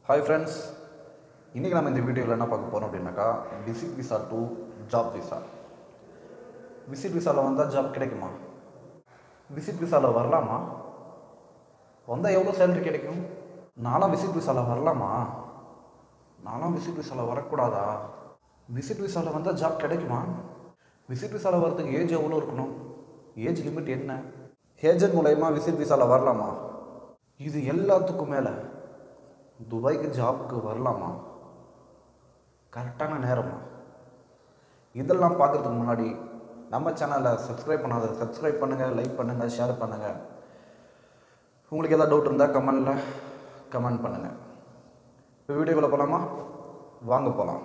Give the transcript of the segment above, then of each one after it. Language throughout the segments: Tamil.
ஹாய் ஃப்ரெண்ட்ஸ் இன்றைக்கி நம்ம இந்த வீடியோவில் என்ன பார்க்க போகிறோம் அப்படின்னாக்கா visit visa to job visa visit விசாவில் வந்தால் ஜாப் கிடைக்குமா விசிட் விசாவில் வரலாமா வந்தால் எவ்வளோ சேலரி கிடைக்கும் நானும் விசிட் விசாவில் வரலாமா நானும் விசிட் விசாவில் வரக்கூடாதா விசிட் விசாவில் வந்தால் ஜாப் கிடைக்குமா விசிட் விசாவில் வரதுக்கு ஏஜ் எவ்வளோ இருக்கணும் ஏஜ் லிமிட் என்ன ஏஜென்ட் மூலயமா விசிட் விசாவில் வரலாமா இது எல்லாத்துக்கும் மேலே துபாய்க்கு ஜாப்க்கு வரலாமா கரெக்டான நேரமா இதெல்லாம் பார்க்குறதுக்கு முன்னாடி நம்ம சேனலை சப்ஸ்கிரைப் பண்ணாத சப்ஸ்கிரைப் பண்ணுங்கள் லைக் பண்ணுங்கள் ஷேர் பண்ணுங்கள் உங்களுக்கு ஏதாவது டவுட் இருந்தால் கமெண்டில் கமெண்ட் பண்ணுங்கள் இப்போ வீடியோக்குள்ளே போகலாமா வாங்க போகலாம்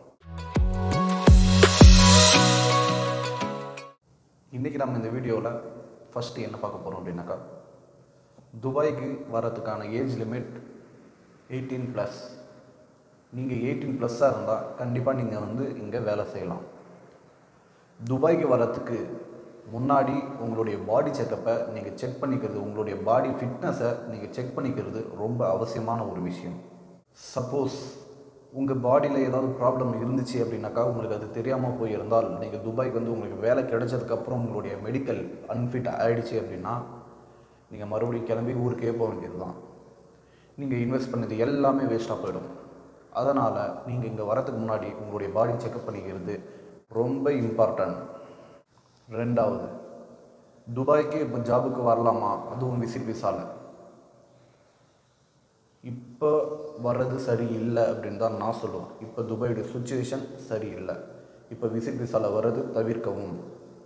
இன்றைக்கி நம்ம இந்த வீடியோவில் ஃபஸ்ட்டு என்ன பார்க்க போகிறோம் அப்படின்னாக்கா துபாய்க்கு வரதுக்கான ஏஜ் லிமிட் எயிட்டீன் ப்ளஸ் நீங்கள் எயிட்டீன் ப்ளஸ்ஸாக இருந்தால் கண்டிப்பாக நீங்கள் வந்து இங்கே வேலை செய்யலாம் துபாய்க்கு வரத்துக்கு முன்னாடி உங்களுடைய பாடி செக்கப்பை நீங்கள் செக் பண்ணிக்கிறது உங்களுடைய பாடி ஃபிட்னஸை நீங்கள் செக் பண்ணிக்கிறது ரொம்ப அவசியமான ஒரு விஷயம் சப்போஸ் உங்கள் பாடியில் ஏதாவது ப்ராப்ளம் இருந்துச்சு அப்படின்னாக்கா உங்களுக்கு அது தெரியாமல் போயிருந்தால் நீங்கள் துபாய்க்கு வந்து உங்களுக்கு வேலை கிடைச்சதுக்கப்புறம் உங்களுடைய மெடிக்கல் அன்ஃபிட் ஆகிடுச்சு அப்படின்னா நீங்கள் மறுபடியும் கிளம்பி ஊருக்கே போக வேண்டியது தான் நீங்கள் இன்வெஸ்ட் பண்ணது எல்லாமே வேஸ்ட்டாக போயிடும் அதனால் நீங்கள் இங்கே வரதுக்கு முன்னாடி உங்களுடைய பாடி செக்அப் பண்ணிக்கிறது ரொம்ப இம்பார்ட்டன்ட் ரெண்டாவது துபாய்க்கு இப்போ ஜாபுக்கு வரலாமா அதுவும் விசிட் விசாவில் இப்போ வர்றது சரியில்லை அப்படின்னு தான் நான் சொல்லுவேன் இப்போ துபாயோட சுச்சுவேஷன் சரியில்லை இப்போ விசிட் விசாவில் வர்றது தவிர்க்கவும்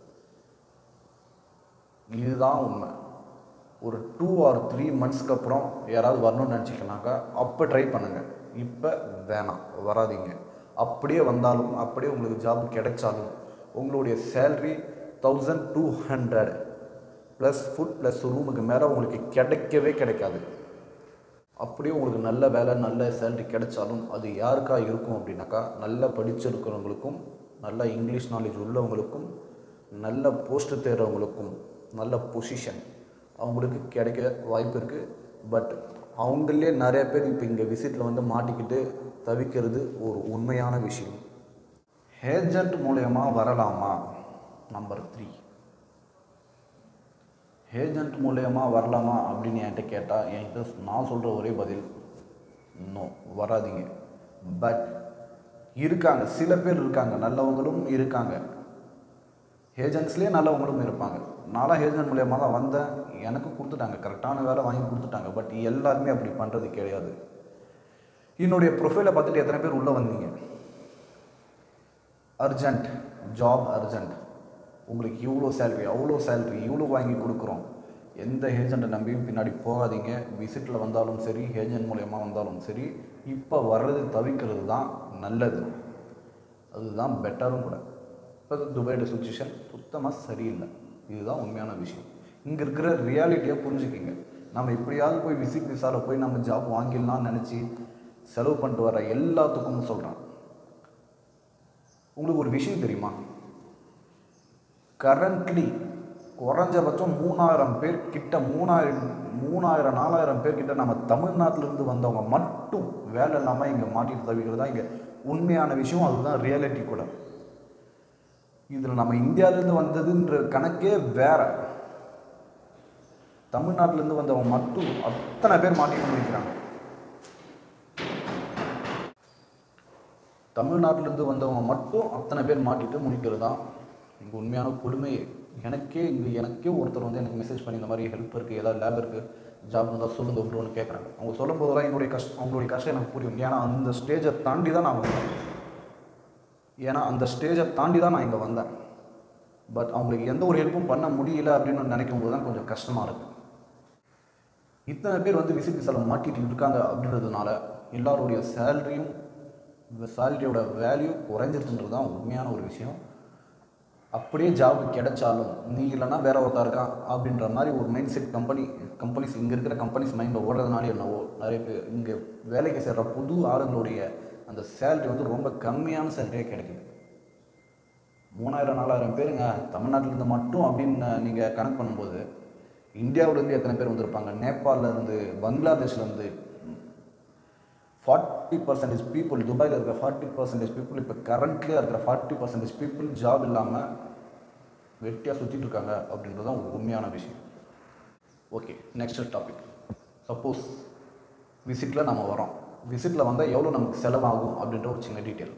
இதுதான் உண்மை ஒரு டூ ஆர் த்ரீ மந்த்ஸ்க்கு அப்புறம் யாராவது வரணும்னு நினச்சிக்கனாக்கா அப்போ ட்ரை பண்ணுங்கள் இப்போ வேணாம் வராதீங்க அப்படியே வந்தாலும் அப்படியே உங்களுக்கு ஜாப் கிடைச்சாலும் உங்களுடைய salary thousand two hundred plus food plus ரூமுக்கு மேலே உங்களுக்கு கிடைக்கவே கிடைக்காது அப்படியே உங்களுக்கு நல்ல வேலை நல்ல சேலரி கிடைச்சாலும் அது யாருக்கா இருக்கும் அப்படின்னாக்கா நல்லா படிச்சிருக்கிறவங்களுக்கும் நல்ல இங்கிலீஷ் நாலேஜ் உள்ளவங்களுக்கும் நல்ல போஸ்ட்டு தேர்றவங்களுக்கும் நல்ல பொசிஷன் அவங்களுக்கு கிடைக்க வாய்ப்பு இருக்குது பட் அவங்களே நிறைய பேர் இப்போ இங்கே விசிட்டில் வந்து மாட்டிக்கிட்டு தவிக்கிறது ஒரு உண்மையான விஷயம் ஏஜென்ட் மூலயமா வரலாமா நம்பர் த்ரீ ஏஜென்ட் மூலயமா வரலாமா அப்படின்னு என்கிட்ட கேட்டால் என்கிட்ட நான் சொல்கிற ஒரே பதில் நோ வராதீங்க பட் இருக்காங்க சில பேர் இருக்காங்க நல்லவங்களும் இருக்காங்க ஏஜென்ட்ஸ்லேயே நல்லவங்களும் இருப்பாங்க நான்லாம் ஏஜென்ட் மூலியமாக தான் வந்தேன் எனக்கு கொடுத்துட்டாங்க கரெக்டான வேலை வாங்கி கொடுத்துட்டாங்க பட் எல்லாருமே அப்படி பண்ணுறது கிடையாது என்னுடைய ப்ரொஃபைலை பார்த்துட்டு எத்தனை பேர் உள்ளே வந்தீங்க அர்ஜென்ட் ஜாப் அர்ஜென்ட் உங்களுக்கு இவ்வளோ சேல்ரி அவ்வளோ சேல்ரி இவ்வளோ வாங்கி கொடுக்குறோம் எந்த ஏஜெண்ட்டை நம்பியும் பின்னாடி போகாதீங்க விசிட்டில் வந்தாலும் சரி ஏஜென்ட் மூலயமா வந்தாலும் சரி இப்போ வர்றது தவிர்க்கிறது தான் நல்லது அதுதான் பெட்டரும் கூட இப்போ துபாயோட சுச்சுவேஷன் சுத்தமாக சரியில்லை இதுதான் உண்மையான விஷயம் இங்கே இருக்கிற ரியாலிட்டியை புரிஞ்சுக்கிங்க நம்ம எப்படியாவது போய் விசிட் விசாவில் போய் நம்ம ஜாப் வாங்கிடலாம்னு நினச்சி செலவு பண்ணிட்டு வர எல்லாத்துக்கும் சொல்கிறேன் உங்களுக்கு ஒரு விஷயம் தெரியுமா கரண்ட்லி குறைஞ்சபட்சம் மூணாயிரம் பேர் கிட்ட மூணாயிரம் மூணாயிரம் நாலாயிரம் பேர் கிட்ட நம்ம தமிழ்நாட்டிலேருந்து வந்தவங்க மட்டும் வேலை இல்லாமல் இங்கே மாட்டிட்டு தவிக்கிறது தான் இங்கே உண்மையான விஷயம் அதுதான் ரியாலிட்டி கூட இதில் நம்ம இந்தியாவிலேருந்து வந்ததுன்ற கணக்கே வேற தமிழ்நாட்டிலேருந்து வந்தவங்க மட்டும் அத்தனை பேர் மாட்டிட்டு முடிக்கிறாங்க தமிழ்நாட்டிலேருந்து வந்தவங்க மட்டும் அத்தனை பேர் மாட்டிட்டு முடிக்கிறது தான் இங்கே உண்மையான கொடுமையே எனக்கே இங்கே எனக்கே ஒருத்தர் வந்து எனக்கு மெசேஜ் பண்ணி இந்த மாதிரி ஹெல்ப் இருக்குது ஏதாவது லேப் இருக்குது ஜாப் இருந்தால் சொல்லுங்க ப்ரோன்னு கேட்குறாங்க அவங்க சொல்லும் போதெல்லாம் என்னுடைய கஷ்டம் அவங்களுடைய கஷ்டம் எனக்கு புரியும் ஏன்னா அந்த ஸ்டேஜை தாண்டி தான் நான் வந்தேன் ஏன்னா அந்த ஸ்டேஜை தாண்டி தான் நான் இங்கே வந்தேன் பட் அவங்களுக்கு எந்த ஒரு ஹெல்ப்பும் பண்ண முடியல அப்படின்னு நினைக்கும் போது தான் கொஞ்சம் கஷ்டமாக இருக்குது இத்தனை பேர் வந்து விசிட் விசாவில் மாட்டிட்டு இருக்காங்க அப்படின்றதுனால எல்லாருடைய சேலரியும் சேலரியோட வேல்யூ குறைஞ்சிருச்சுன்றது தான் உண்மையான ஒரு விஷயம் அப்படியே ஜாப் கிடைச்சாலும் நீ இல்லைன்னா வேற ஒருத்தா இருக்கான் அப்படின்ற மாதிரி ஒரு மைண்ட் செட் கம்பெனி கம்பெனிஸ் இங்கே இருக்கிற கம்பெனிஸ் மைண்டில் ஓடுறதுனால என்னவோ நிறைய பேர் இங்கே வேலைக்கு சேர்ற புது ஆளுங்களுடைய அந்த சேலரி வந்து ரொம்ப கம்மியான சேலரியாக கிடைக்குது மூணாயிரம் நாலாயிரம் பேருங்க தமிழ்நாட்டிலேருந்து மட்டும் அப்படின்னு நீங்கள் கணக்கு பண்ணும்போது இந்தியாவிலேருந்து எத்தனை பேர் வந்திருப்பாங்க நேபாளிலேருந்து பங்களாதேஷ்லேருந்து ஃபார்ட்டி பர்சன்டேஜ் பீப்புள் துபாயில் இருக்கிற ஃபார்ட்டி பர்சன்டேஜ் பீப்புள் இப்போ கரண்ட்லியாக இருக்கிற ஃபார்ட்டி பர்சன்டேஜ் பீப்புள் ஜாப் இல்லாமல் வெட்டியாக சுற்றிட்டு இருக்காங்க அப்படின்றது தான் ஒரு உண்மையான விஷயம் ஓகே நெக்ஸ்ட் டாபிக் சப்போஸ் விசிட்டில் நம்ம வரோம் விசிட்டில் வந்தால் எவ்வளோ நமக்கு செலவாகும் அப்படின்ற ஒரு சின்ன detail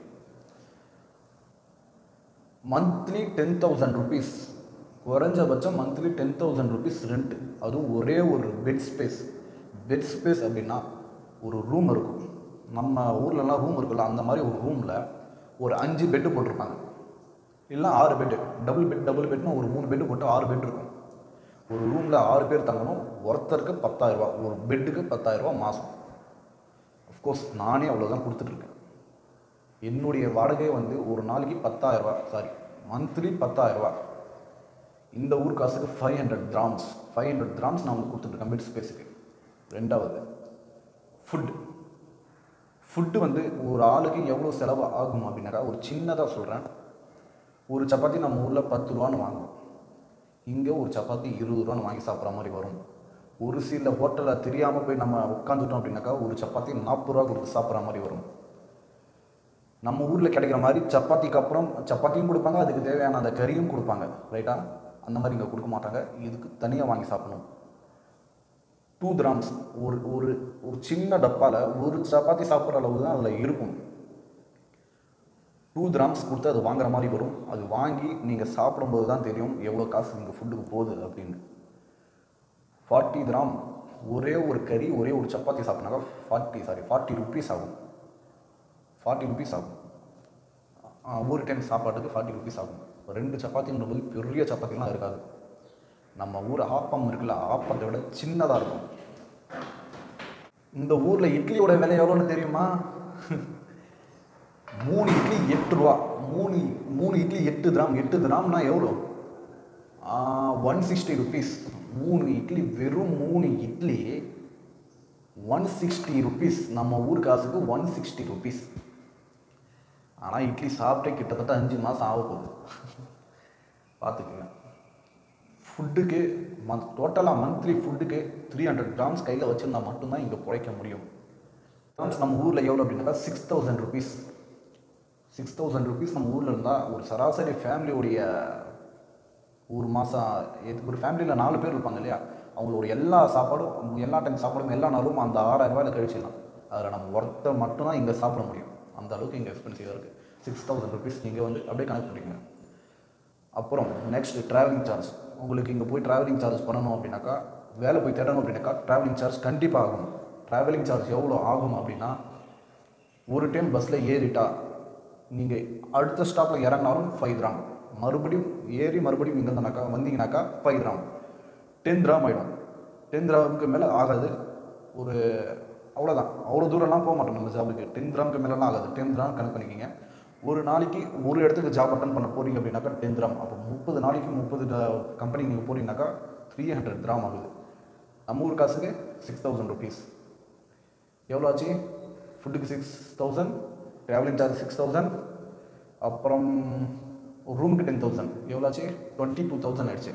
monthly ten thousand rupees குறைஞ்சபட்சம் monthly ten thousand rupees rent அதுவும் ஒரே ஒரு பெட் ஸ்பேஸ் பெட் ஸ்பேஸ் அப்படின்னா ஒரு ரூம் இருக்கும் நம்ம ஊர்லலாம் ரூம் இருக்குல்ல அந்த மாதிரி ஒரு ரூமில் ஒரு அஞ்சு பெட்டு போட்டிருப்பாங்க இல்லை ஆறு பெட்டு டபுள் பெட் டபுள் பெட்னா ஒரு மூணு பெட்டு போட்டு ஆறு பெட் இருக்கும் ஒரு ரூமில் ஆறு பேர் தங்கணும் ஒருத்தருக்கு பத்தாயிரரூபா ஒரு பெட்டுக்கு பத்தாயிரரூபா மாதம் அஃப்கோர்ஸ் நானே அவ்வளோதான் கொடுத்துட்ருக்கேன் என்னுடைய வாடகை வந்து ஒரு நாளைக்கு பத்தாயிரரூபா சாரி மந்த்லி பத்தாயிரரூபா இந்த ஊர் காசுக்கு five hundred grams five hundred grams நான் உங்களுக்கு கொடுத்துட்ருக்கேன் பெட் ஸ்பேஸுக்கு ரெண்டாவது ஃபுட் ஃபுட்டு வந்து ஒரு ஆளுக்கு எவ்வளோ செலவு ஆகும் அப்படின்னாக்கா ஒரு சின்னதாக சொல்கிறேன் ஒரு சப்பாத்தி நம்ம ஊரில் பத்து ரூபான்னு வாங்குவோம் இங்கே ஒரு சப்பாத்தி இருபது ரூபான்னு வாங்கி சாப்பிட்ற மாதிரி வரும் ஒரு சில ஹோட்டலில் தெரியாமல் போய் நம்ம உட்காந்துட்டோம் அப்படின்னாக்கா ஒரு சப்பாத்தி நாற்பது ரூபா கொடுத்து சாப்பிட்ற மாதிரி வரும் நம்ம ஊரில் கிடைக்கிற மாதிரி சப்பாத்திக்கு அப்புறம் சப்பாத்தியும் கொடுப்பாங்க அதுக்கு தேவையான அந்த கறியும் கொடுப்பாங்க ரைட்டா அந்த மாதிரி இங்கே கொடுக்க மாட்டாங்க இதுக்கு தனியாக வாங்கி சாப்பிடணும் டூ கிராம்ஸ் ஒரு ஒரு ஒரு சின்ன டப்பாவில் ஒரு சப்பாத்தி சாப்பிட்ற அளவு தான் அதில் இருக்கும் டூ கிராம்ஸ் கொடுத்து அது வாங்குற மாதிரி வரும் அது வாங்கி நீங்கள் சாப்பிடும்போது தான் தெரியும் எவ்வளோ காசு இங்கே ஃபுட்டுக்கு போகுது அப்படின்னு ஃபார்ட்டி கிராம் ஒரே ஒரு கறி ஒரே ஒரு சப்பாத்தி சாப்பிட்னாக்கா ஃபார்ட்டி சாரி ஃபார்ட்டி ருபீஸ் ஆகும் ஃபார்ட்டி ருபீஸ் ஆகும் ஆ, ஒரு டைம் சாப்பாட்டுக்கு ஃபார்ட்டி ருபீஸ் ஆகும் ரெண்டு சப்பாத்திங்கிற போது பெரிய சப்பாத்திலாம் இருக்காது நம்ம ஊர் ஆப்பம் இருக்குல்ல ஆப்பத்தை விட சின்னதாக இருக்கும் இந்த ஊரில் இட்லியோட விலை எவ்வளோன்னு தெரியுமா மூணு இட்லி எட்டு ரூபா மூணு மூணு இட்லி எட்டு கிராம் எட்டு கிராம்னா எவ்வளோ ஒன் சிக்ஸ்டி ருபீஸ் மூணு இட்லி வெறும் மூணு இட்லி ஒன் சிக்ஸ்டி ருபீஸ் நம்ம ஊர் காசுக்கு ஒன் சிக்ஸ்டி ருபீஸ் ஆனால் இட்லி சாப்பிட்டே கிட்டத்தட்ட அஞ்சு மாதம் ஆக போகுது பார்த்துக்குங்க ஃபுட்டுக்கு மந்த் டோட்டலாக மந்த்லி ஃபுட்டுக்கு த்ரீ ஹண்ட்ரட் கிராம்ஸ் கையில் வச்சுருந்தா மட்டும்தான் இங்கே பிழைக்க முடியும் கிராம்ஸ் நம்ம ஊரில் எவ்வளோ அப்படின்னாக்கா six thousand rupees six thousand rupees நம்ம ஊரில் இருந்தால் ஒரு சராசரி ஃபேமிலியுடைய ஒரு மாதம் ஒரு ஃபேமிலியில் நாலு பேர் இருப்பாங்க இல்லையா அவங்களோட எல்லா சாப்பாடும் எல்லா டைம் சாப்பாடும் எல்லா நாளும் அந்த ஆறாயிரம் ரூபாயில் கழிச்சிடலாம் அதில் நம்ம ஒருத்த மட்டும்தான் இங்கே சாப்பிட முடியும் அந்த அளவுக்கு இங்கே எக்ஸ்பென்சிவாக இருக்குது சிக்ஸ் தௌசண்ட் ருபீஸ் நீங்கள் வந்து அப்படியே கனெக்ட் பண்ணிக்கங்க அப்புறம் நெக்ஸ்ட் ட்ராவலிங் சார்ஜ் உங்களுக்கு இங்கே போய் ட்ராவலிங் சார்ஜ் பண்ணணும் அப்படின்னாக்கா வேலை போய் தேடணும் அப்படின்னாக்கா ட்ராவலிங் சார்ஜ் கண்டிப்பாக ஆகும் ட்ராவலிங் சார்ஜ் எவ்வளோ ஆகும் அப்படின்னா ஒரு டைம் பஸ்ஸில் ஏறிட்டா நீங்கள் அடுத்த ஸ்டாப்பில் இறங்கினாலும் ஃபைவ் கிராம் மறுபடியும் ஏறி மறுபடியும் இங்கே இருந்தாக்கா வந்தீங்கனாக்கா ஃபைவ் கிராம் டென் கிராம் ஆகிடும் டென் கிராமுக்கு மேலே ஆகாது ஒரு அவ்வளோதான் அவ்வளோ தூரம்லாம் போக மாட்டோம் நம்ம ஜாபுக்கு டென் கிராமுக்கு மேலெலாம் ஆகாது டென் கிராம் கணக்கு பண்ணிக்கிங்க ஒரு நாளைக்கு ஒரு இடத்துக்கு ஜாப் அட்டன் பண்ண போறீங்க அப்படின்னாக்கா டென் கிராம் அப்போ முப்பது நாளைக்கு முப்பது கம்பெனி நீங்கள் போறீங்கன்னாக்கா த்ரீ ஹண்ட்ரட் கிராம் ஆகுது நம்ம ஊர் காசுக்கு சிக்ஸ் தௌசண்ட் ருபீஸ் எவ்வளோ ஆச்சு ஃபுட்டுக்கு six thousand travelling charge six thousand அப்புறம் ஒரு ரூமுக்கு டென் தௌசண்ட் எவ்வளோ ஆச்சு டுவெண்ட்டி டூ தௌசண்ட் ஆயிடுச்சு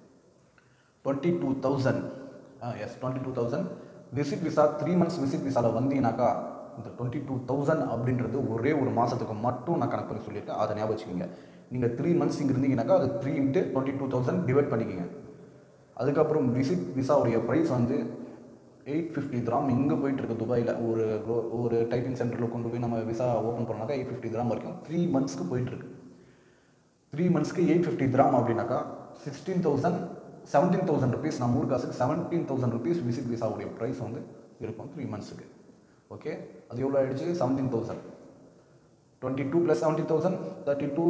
twenty two thousand yes twenty two thousand visit visa three months visit விசாவில் வந்தீங்கன்னாக்கா இந்த டுவெண்ட்டி டூ தௌசண்ட் அப்படின்றது ஒரே ஒரு மாதத்துக்கு மட்டும் நான் கணக்கு பண்ணி சொல்லியிருக்கேன் அதை ஞாபகம் வச்சுக்கோங்க நீங்கள் த்ரீ மந்த்ஸ் இங்கே இருந்தீங்கன்னாக்கா அது three into twenty two thousand divide பண்ணிக்கோங்க அதுக்கப்புறம் விசிட் விசாவுடைய ப்ரைஸ் வந்து எயிட் ஃபிஃப்டி கிராம் இங்கே போயிட்டு இருக்கு துபாயில் ஒரு gro- ஒரு டைப்பிங் சென்டரில் கொண்டு போய் நம்ம விசா ஓப்பன் பண்ணாக்கா எயிட் ஃபிஃப்டி கிராம் வரைக்கும் த்ரீ மந்த்ஸ்க்கு போயிட்டு இருக்கு த்ரீ மந்த்ஸ்க்கு எயிட் ஃபிஃப்டி கிராம் அப்படின்னாக்கா sixteen thousand seventeen thousand rupees நம்ம ஊர் காசுக்கு செவன்டீன் தௌசண்ட் ருபீஸ் விசிட் விசாவுடைய ப்ரைஸ் வந்து இருக்கும் த்ரீ மந்த்ஸுக்கு ஓகே அது எவ்வளோ ஆயிடுச்சு seventeen thousand twenty two plus seventeen thousand thirty two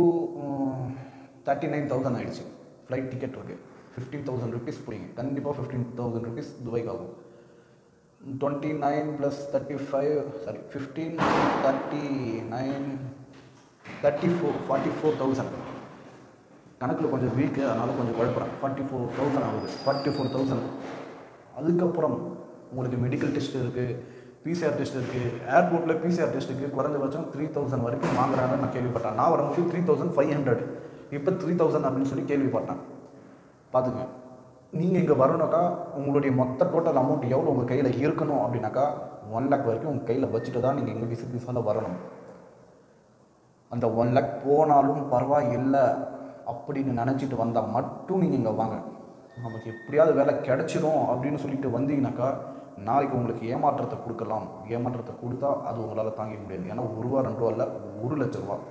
thirty nine thousand ஆயிடுச்சு ஃப்ளைட் டிக்கெட் இருக்குது ஃபிஃப்டீன் தௌசண்ட் ருபீஸ் பிடிங்க கண்டிப்பாக ஃபிஃப்டீன் தௌசண்ட் ருபீஸ் துபாய்க்கு ஆகும் twenty nine plus thirty five sorry fifteen thirty nine thirty four forty four thousand கணக்கில் கொஞ்சம் வீக்கு அதனால் கொஞ்சம் குழப்பறேன் ஃபார்ட்டி ஃபோர் தௌசண்ட் ஆகுது ஃபார்ட்டி ஃபோர் தௌசண்ட் அதுக்கப்புறம் உங்களுக்கு மெடிக்கல் டெஸ்ட் இருக்குது பிசிஆர் டெஸ்ட் இருக்குது ஏர்போர்ட்டில் பிசிஆர் டெஸ்ட்டுக்கு குறைஞ்சபட்சம் த்ரீ தௌசண்ட் வரைக்கும் வாங்குறாங்கன்னு நான் கேள்விப்பட்டேன் நான் வரும்போது த்ரீ தௌசண்ட் ஃபைவ் ஹண்ட்ரட் இப்போ த்ரீ தௌசண்ட் அப்படின்னு சொல்லி கேள்விப்பட்டேன் பார்த்துங்க நீங்கள் இங்கே வரணுனாக்கா உங்களுடைய மொத்த டோட்டல் அமௌண்ட் எவ்வளோ உங்கள் கையில் இருக்கணும் அப்படின்னாக்கா ஒன் லேக் வரைக்கும் உங்கள் கையில் வச்சுட்டு தான் நீங்கள் எங்கள் விசிட் விசாவில் வரணும் அந்த ஒன் லேக் போனாலும் பரவாயில்லை அப்படின்னு நினச்சிட்டு வந்தால் மட்டும் நீங்கள் இங்கே வாங்க நமக்கு எப்படியாவது வேலை கிடைச்சிடும் அப்படின்னு சொல்லிட்டு வந்தீங்கன்னாக்கா நாளைக்கு உங்களுக்கு ஏமாற்றத்தை கொடுக்கலாம் ஏமாற்றத்தை கொடுத்தா அது உங்களால் தாங்கிக்க முடியாது ஏன்னா ஒரு ரூபா ரெண்டு ரூபா இல்லை ஒரு லட்ச ரூபா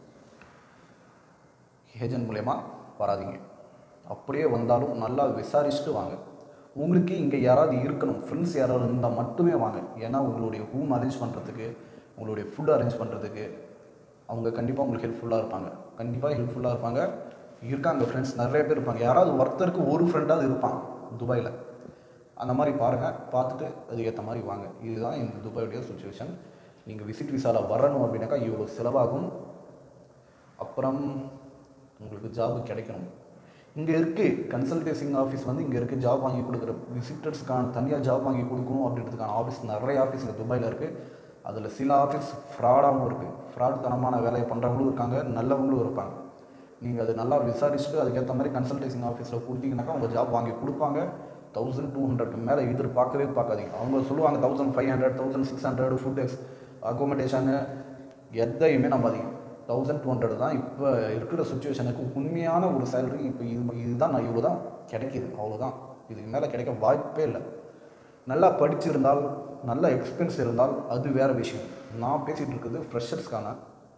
ஏஜென்ட் மூலயமா வராதீங்க அப்படியே வந்தாலும் நல்லா விசாரிச்சுட்டு வாங்க உங்களுக்கு இங்கே யாராவது இருக்கணும் ஃப்ரெண்ட்ஸ் யாராவது இருந்தால் மட்டுமே வாங்க ஏன்னா உங்களுடைய ரூம் அரேஞ்ச் பண்ணுறதுக்கு உங்களுடைய ஃபுட் அரேஞ்ச் பண்ணுறதுக்கு அவங்க கண்டிப்பாக உங்களுக்கு ஹெல்ப்ஃபுல்லாக இருப்பாங்க கண்டிப்பாக ஹெல்ப்ஃபுல்லாக இருப்பாங்க இருக்காங்க ஃப்ரெண்ட்ஸ் நிறைய பேர் இருப்பாங்க யாராவது ஒருத்தருக்கு ஒரு ஃப்ரெண்டாவது இருப்பான் துபாயில் அந்த மாதிரி பாருங்கள் பார்த்துட்டு அதுக்கேற்ற மாதிரி வாங்க இதுதான் இந்த துபாயுடைய சுச்சுவேஷன் நீங்கள் விசிட் விசாவில் வரணும் அப்படின்னாக்கா இவ்வளோ செலவாகும் அப்புறம் உங்களுக்கு ஜாப் கிடைக்கணும் இங்கே இருக்குது கன்சல்டேசிங் ஆஃபீஸ் வந்து இங்கே இருக்குது ஜாப் வாங்கி கொடுக்குற விசிட்டர்ஸ்க்கான தனியாக ஜாப் வாங்கி கொடுக்கணும் அப்படின்றதுக்கான ஆஃபீஸ் நிறைய ஆஃபீஸ் இங்கே துபாயில் இருக்குது அதில் சில ஆஃபீஸ் ஃப்ராடாகவும் இருக்குது ஃப்ராட் தனமான வேலையை பண்ணுறவங்களும் இருக்காங்க நல்லவங்களும் இருப்பாங்க நீங்கள் அது நல்லா விசாரிச்சுட்டு அதுக்கேற்ற மாதிரி கன்சல்டேசிங் ஆஃபீஸில் கொடுத்தீங்கன்னாக்கா உங்கள் ஜாப் வாங்கி கொடுப்பாங்க தௌசண்ட் டூ ஹண்ட்ரட்க்கு மேலே எதிர்பார்க்கவே பார்க்காதீங்க அவங்க சொல்லுவாங்க thousand five hundred thousand six hundred food X accommodation எதையுமே நம்பாதீங்க தௌசண்ட் டூ ஹண்ட்ரட் தான் இப்போ இருக்கிற சுச்சுவேஷனுக்கு உண்மையான ஒரு சேலரி இப்போ இது இதுதான் நான் இவ்வளோ தான் கிடைக்கிது அவ்வளோதான் இதுக்கு மேலே கிடைக்க வாய்ப்பே இல்லை நல்லா படிச்சிருந்தால் நல்ல எக்ஸ்பென்ஸ் இருந்தால் அது வேறு விஷயம் நான் பேசிகிட்டு இருக்கிறது ஃப்ரெஷர்ஸ்க்கான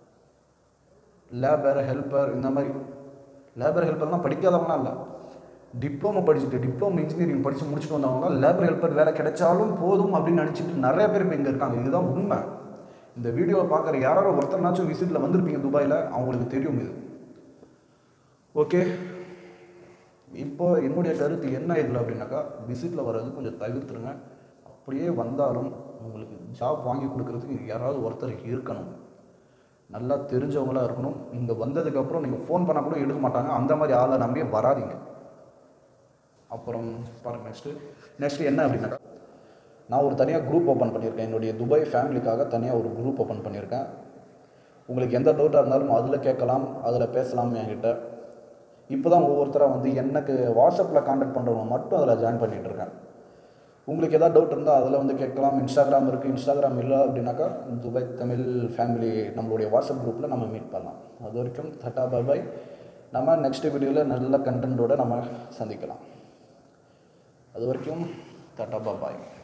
லேபர் ஹெல்ப்பர் இந்த மாதிரி லேபர் ஹெல்ப்பர்லாம் படிக்காதவங்களாம் இல்லை டிப்ளமோ படிச்சுட்டு டிப்ளமோ இன்ஜினியரிங் படித்து முடிச்சுட்டு வந்தவங்க லேபர் ஹெல்ப்பர் வேலை கிடைச்சாலும் போதும் அப்படின்னு நினச்சிட்டு நிறைய பேர் இப்போ இங்கே இருக்காங்க இதுதான் உண்மை இந்த வீடியோவை பார்க்குற யாரோ ஒருத்தர்னாச்சும் விசிட்டில் வந்திருப்பீங்க துபாயில் அவங்களுக்கு தெரியும் இது ஓகே இப்போ என்னுடைய கருத்து என்ன இதில் அப்படின்னாக்கா விசிட்டில் வர்றது கொஞ்சம் தவிர்த்துருங்க அப்படியே வந்தாலும் உங்களுக்கு ஜாப் வாங்கி கொடுக்கறதுக்கு யாராவது ஒருத்தர் இருக்கணும் நல்லா தெரிஞ்சவங்களா இருக்கணும் இங்கே வந்ததுக்கப்புறம் நீங்கள் ஃபோன் பண்ணால் கூட எடுக்க மாட்டாங்க அந்த மாதிரி ஆளை நம்பியே வராதீங்க அப்புறம் பாருங்க நெக்ஸ்ட்டு நெக்ஸ்ட் என்ன அப்படின்னாக்கா நான் ஒரு தனியாக குரூப் ஓப்பன் பண்ணியிருக்கேன் என்னுடைய துபாய் ஃபேமிலிக்காக தனியாக ஒரு குரூப் ஓப்பன் பண்ணியிருக்கேன் உங்களுக்கு எந்த டவுட்டாக இருந்தாலும் அதில் கேட்கலாம் அதில் பேசலாம் என்கிட்ட இப்போ தான் ஒவ்வொருத்தராக வந்து எனக்கு வாட்ஸ்அப்பில் காண்டாக்ட் பண்ணுறவங்க மட்டும் அதில் ஜாயின் பண்ணிகிட்டு இருக்கேன் உங்களுக்கு எதாவது டவுட் இருந்தால் அதில் வந்து கேட்கலாம் இன்ஸ்டாகிராம் இருக்குது இன்ஸ்டாகிராம் இல்லை அப்படின்னாக்கா துபாய் தமிழ் ஃபேமிலி நம்மளுடைய வாட்ஸ்அப் குரூப்பில் நம்ம மீட் பண்ணலாம் அது வரைக்கும் தட்டா பாய் நம்ம நெக்ஸ்ட் வீடியோவில் நல்ல கண்டென்ட்டோட நம்ம சந்திக்கலாம் அது வரைக்கும் தட்டா பாய்